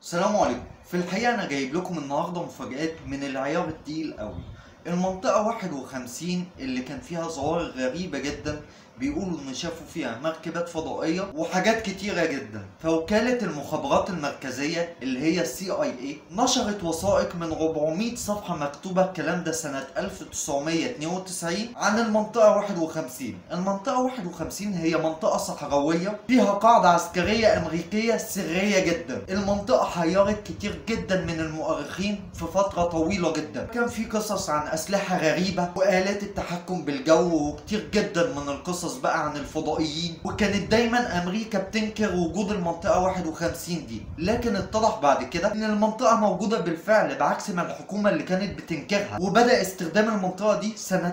السلام عليكم في الحقيقة أنا جايب لكم النهاردة مفاجآت من العيار التقيل قوي المنطقة 51 اللي كان فيها ظواهر غريبة جدا بيقولوا إن شافوا فيها مركبات فضائية وحاجات كتيرة جدا فوكالة المخابرات المركزية اللي هي السي اي اي نشرت وثائق من 400 صفحة مكتوبة الكلام ده سنة 1992 عن المنطقة 51 المنطقة 51 هي منطقة صحراوية فيها قاعدة عسكرية أمريكية سرية جدا المنطقة حيرت كتير جدا من المؤرخين في فترة طويلة جدا كان في قصص عن أسلحة غريبة وآلات التحكم بالجو وكتير جدا من القصص بقى عن الفضائيين وكانت دايما أمريكا بتنكر وجود المنطقة 51 دي لكن اتضح بعد كده إن المنطقة موجودة بالفعل بعكس ما الحكومة اللي كانت بتنكرها وبدأ استخدام المنطقة دي سنة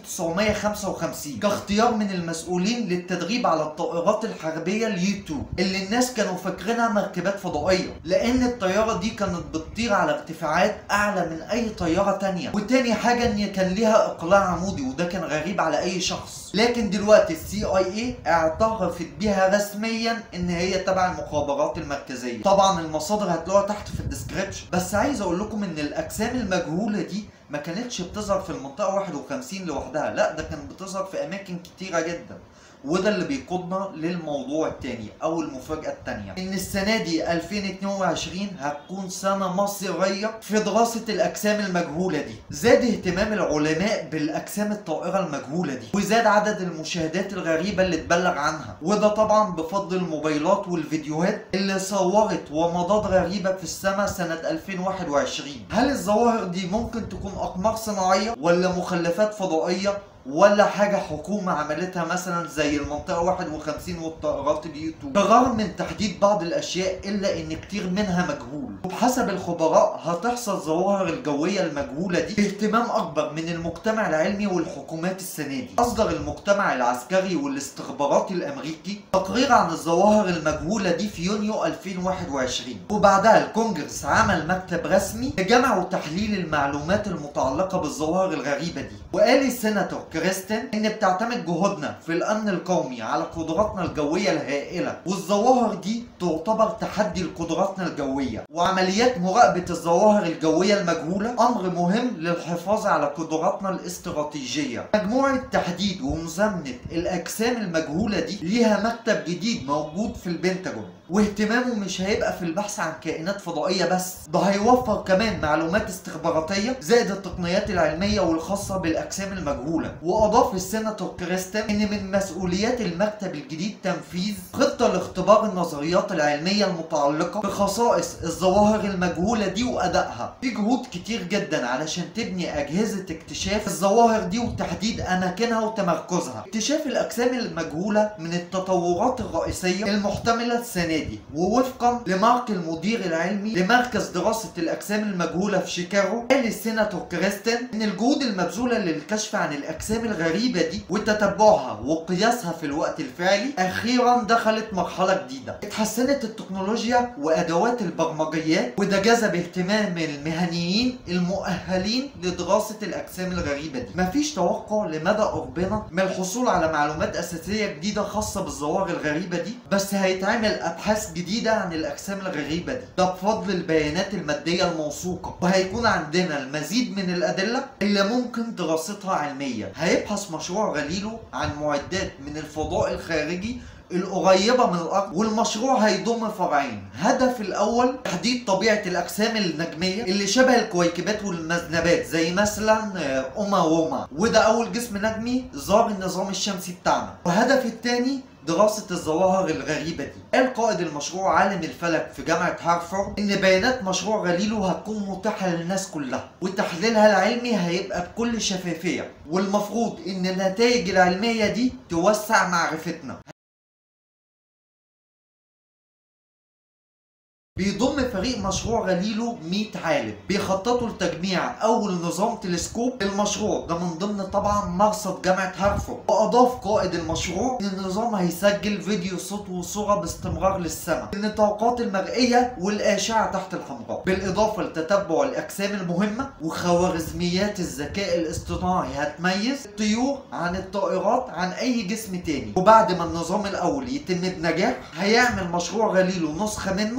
1955 كاختيار من المسؤولين للتدريب على الطائرات الحربية اليو 2 اللي الناس كانوا فاكرينها مركبات فضائية لأن الطيارة دي كانت بتطير على ارتفاعات أعلى من أي طيارة تانية وتاني حاجة إن كان ليها إقلاع عمودي وده كان غريب على أي شخص لكن دلوقتي السي اي اي اعترفت بيها رسميا ان هي تبع المخابرات المركزيه طبعا المصادر هتلاقوها تحت في الديسكريبشن بس عايز اقول لكم ان الاجسام المجهوله دي ما كانتش بتظهر في المنطقه 51 لوحدها لا ده كانت بتظهر في اماكن كتيره جدا وده اللي بيقودنا للموضوع التاني او المفاجأة التانية ان السنة دي 2022 هتكون سنة مصيرية في دراسة الاجسام المجهولة دي زاد اهتمام العلماء بالاجسام الطائرة المجهولة دي وزاد عدد المشاهدات الغريبة اللي اتبلغ عنها وده طبعا بفضل الموبايلات والفيديوهات اللي صورت ومضات غريبة في السماء سنة 2021 هل الظواهر دي ممكن تكون اقمار صناعية ولا مخلفات فضائية ولا حاجة حكومة عملتها مثلا زي المنطقة 51 والطائرات اليوتيوب بالرغم من تحديد بعض الأشياء إلا إن كتير منها مجهول وبحسب الخبراء هتحصل الظواهر الجوية المجهولة دي باهتمام أكبر من المجتمع العلمي والحكومات السنة دي أصدر المجتمع العسكري والاستخباراتي الأمريكي تقرير عن الظواهر المجهولة دي في يونيو 2021 وبعدها الكونجرس عمل مكتب رسمي لجمع وتحليل المعلومات المتعلقة بالظواهر الغريبة دي وقال السيناتور كريستن ان بتعتمد جهودنا في الامن القومي على قدراتنا الجويه الهائله والظواهر دي تعتبر تحدي لقدراتنا الجويه وعمليات مراقبه الظواهر الجويه المجهوله امر مهم للحفاظ على قدراتنا الاستراتيجيه مجموعه تحديد ومزامنه الاجسام المجهوله دي ليها مكتب جديد موجود في البنتاجون واهتمامه مش هيبقى في البحث عن كائنات فضائية بس ده هيوفر كمان معلومات استخباراتية زائد التقنيات العلمية والخاصة بالأجسام المجهولة وأضاف السيناتور كريستن إن من مسؤوليات المكتب الجديد تنفيذ خطة لاختبار النظريات العلمية المتعلقة بخصائص الظواهر المجهولة دي وأدائها في جهود كتير جدا علشان تبني أجهزة اكتشاف الظواهر دي وتحديد أماكنها وتمركزها اكتشاف الأجسام المجهولة من التطورات الرئيسية المحتملة السنة دي ووفقا لمارك المدير العلمي لمركز دراسة الأجسام المجهولة في شيكاغو قال السيناتور كريستن إن الجهود المبذولة للكشف عن الأجسام الغريبة دي وتتبعها وقياسها في الوقت الفعلي أخيرا دخلت مرحلة جديدة اتحسنت التكنولوجيا وأدوات البرمجيات وده جذب اهتمام المهنيين المؤهلين لدراسة الأجسام الغريبة دي مفيش توقع لمدى قربنا من الحصول على معلومات أساسية جديدة خاصة بالظواهر الغريبة دي بس هيتعمل أبحاث جديدة عن الأجسام الغريبة دي ده بفضل البيانات المادية الموثوقة وهيكون عندنا المزيد من الأدلة اللي ممكن دراستها علميا هيبحث مشروع غليلو عن معدات من الفضاء الخارجي القريبة من الأرض والمشروع هيضم فرعين هدف الأول تحديد طبيعة الأجسام النجمية اللي شبه الكويكبات والمذنبات زي مثلا أوما ووما وده أول جسم نجمي زار النظام الشمسي بتاعنا وهدف التاني دراسة الظواهر الغريبة دي قال قائد المشروع عالم الفلك في جامعة هارفارد إن بيانات مشروع غليلو هتكون متاحة للناس كلها وتحليلها العلمي هيبقى بكل شفافية والمفروض إن النتائج العلمية دي توسع معرفتنا بيضم فريق مشروع غليلو 100 عالم بيخططوا لتجميع اول نظام تلسكوب المشروع ده من ضمن طبعا مرصد جامعه هارفورد واضاف قائد المشروع ان النظام هيسجل فيديو صوت وصوره باستمرار للسماء النطاقات المرئيه والاشعه تحت الحمراء بالاضافه لتتبع الاجسام المهمه وخوارزميات الذكاء الاصطناعي هتميز الطيور عن الطائرات عن اي جسم تاني وبعد ما النظام الاول يتم بنجاح هيعمل مشروع غليلو نسخه منه وهيوزعها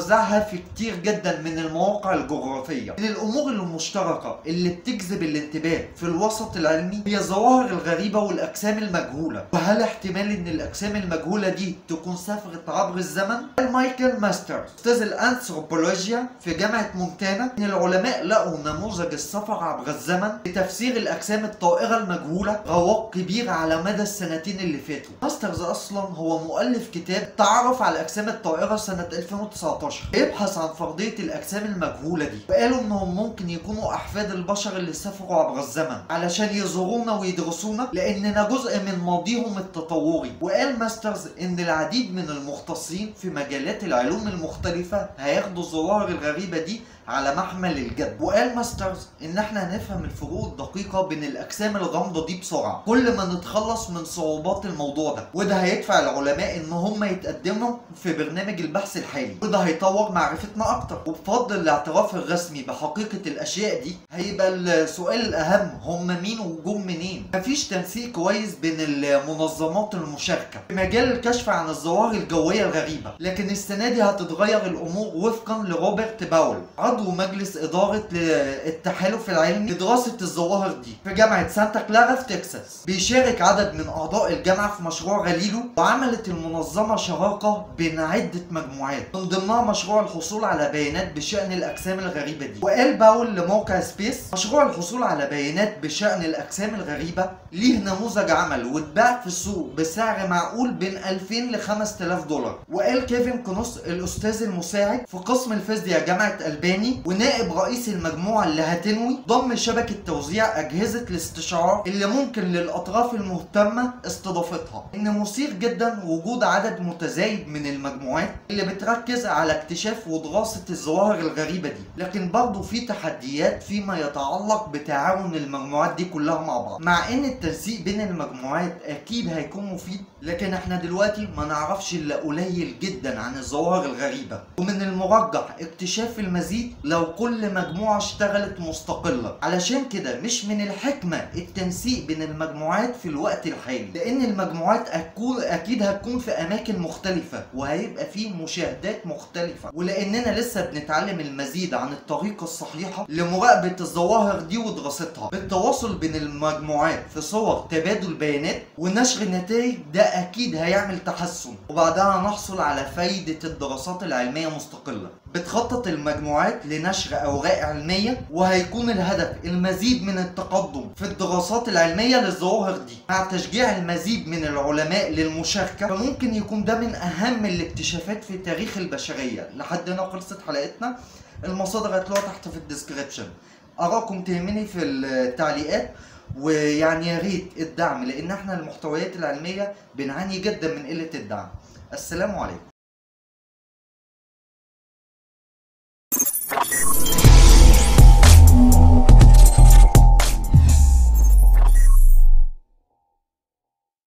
بتوزعها في كتير جدا من المواقع الجغرافية من الأمور المشتركة اللي بتجذب الانتباه في الوسط العلمي هي الظواهر الغريبة والأجسام المجهولة وهل احتمال إن الأجسام المجهولة دي تكون سافرت عبر الزمن؟ مايكل ماستر أستاذ الأنثروبولوجيا في جامعة مونتانا إن العلماء لقوا نموذج السفر عبر الزمن لتفسير الأجسام الطائرة المجهولة رواق كبير على مدى السنتين اللي فاتوا ماسترز أصلا هو مؤلف كتاب تعرف على الأجسام الطائرة سنة 2019 بيبحث عن فرضية الأجسام المجهولة دي وقالوا إنهم ممكن يكونوا أحفاد البشر اللي سافروا عبر الزمن علشان يزورونا ويدرسونا لأننا جزء من ماضيهم التطوري وقال ماسترز إن العديد من المختصين في مجالات العلوم المختلفة هياخدوا الظواهر الغريبة دي على محمل الجد وقال ماسترز ان احنا هنفهم الفروق الدقيقه بين الاجسام الغامضه دي بسرعه كل ما نتخلص من صعوبات الموضوع ده وده هيدفع العلماء ان هم يتقدموا في برنامج البحث الحالي وده هيطور معرفتنا اكتر وبفضل الاعتراف الرسمي بحقيقه الاشياء دي هيبقى السؤال الاهم هم مين وجم منين مفيش تنسيق كويس بين المنظمات المشاركه في مجال الكشف عن الظواهر الجويه الغريبه لكن السنه دي هتتغير الامور وفقا لروبرت باول عضو مجلس إدارة التحالف العلمي لدراسة الظواهر دي في جامعة سانتا كلارا في تكساس بيشارك عدد من أعضاء الجامعة في مشروع غاليلو وعملت المنظمة شراكة بين عدة مجموعات من ضمنها مشروع الحصول على بيانات بشأن الأجسام الغريبة دي وقال باول لموقع سبيس مشروع الحصول على بيانات بشأن الأجسام الغريبة ليه نموذج عمل واتباع في السوق بسعر معقول بين 2000 ل 5000 دولار وقال كيفن كونوس الأستاذ المساعد في قسم الفيزياء جامعة ألباني ونائب رئيس المجموعة اللي هتنوي ضم شبكة توزيع أجهزة الاستشعار اللي ممكن للأطراف المهتمة استضافتها إن مثير جدا وجود عدد متزايد من المجموعات اللي بتركز على اكتشاف ودراسة الظواهر الغريبة دي لكن برضه في تحديات فيما يتعلق بتعاون المجموعات دي كلها مع بعض مع إن التنسيق بين المجموعات أكيد هيكون مفيد لكن احنا دلوقتي ما نعرفش إلا قليل جدا عن الظواهر الغريبة ومن المرجح اكتشاف المزيد لو كل مجموعة اشتغلت مستقلة علشان كده مش من الحكمة التنسيق بين المجموعات في الوقت الحالي لأن المجموعات أكون أكيد هتكون في أماكن مختلفة وهيبقى فيه مشاهدات مختلفة ولأننا لسه بنتعلم المزيد عن الطريقة الصحيحة لمراقبة الظواهر دي ودراستها بالتواصل بين المجموعات في صور تبادل بيانات ونشر النتائج ده أكيد هيعمل تحسن وبعدها نحصل على فايدة الدراسات العلمية مستقلة بتخطط المجموعات لنشر أوراق علمية وهيكون الهدف المزيد من التقدم في الدراسات العلمية للظواهر دي مع تشجيع المزيد من العلماء للمشاركة فممكن يكون ده من أهم الاكتشافات في تاريخ البشرية لحد هنا خلصت حلقتنا المصادر هتلاقوها تحت في الديسكريبشن أراكم تهمني في التعليقات ويعني يا ريت الدعم لأن احنا المحتويات العلمية بنعاني جدا من قلة الدعم السلام عليكم